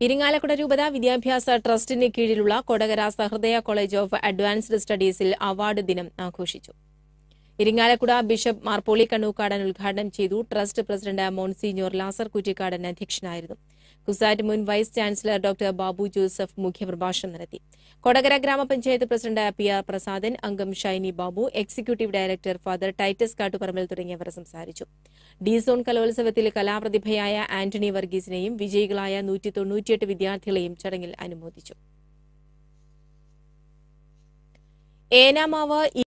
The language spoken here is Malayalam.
ഇരിങ്ങാലക്കുട രൂപത വിദ്യാഭ്യാസ ട്രസ്റ്റിന് കീഴിലുള്ള Kodakara Sahrudaya college of advanced സ്റ്റഡീസിൽ അവാർഡ് ദിനം ആഘോഷിച്ചു ഇരിങ്ങാലക്കുട ബിഷപ്പ് മാർപ്പോളി കണ്ണൂക്കാടൻ ഉദ്ഘാടനം ചെയ്തു trust president monsignor Lazar Kuttikadan അധ്യക്ഷനായിരുന്നു കുസാറ്റ് മുൻ vice chancellor doctor Babu Joseph മുഖ്യപ്രഭാഷണം നടത്തി കൊടകര ഗ്രാമപഞ്ചായത്ത് പ്രസിഡന്റ് പി ആർ പ്രസാദൻ അംഗം Shiny Babu executive director father Titus Kattuparambil തുടങ്ങിയവർ സംസാരിച്ചു ഡി സോൺ കലോത്സവത്തിൽ കലാപ്രതിഭയായ ആന്റണി വർഗീസിനെയും വിജയികളായ നൂറ്റി തൊണ്ണൂറ്റിയെട്ട് വിദ്യാർത്ഥികളെയും ചടങ്ങിൽ അനുമോദിച്ചു ഏനാമാവ്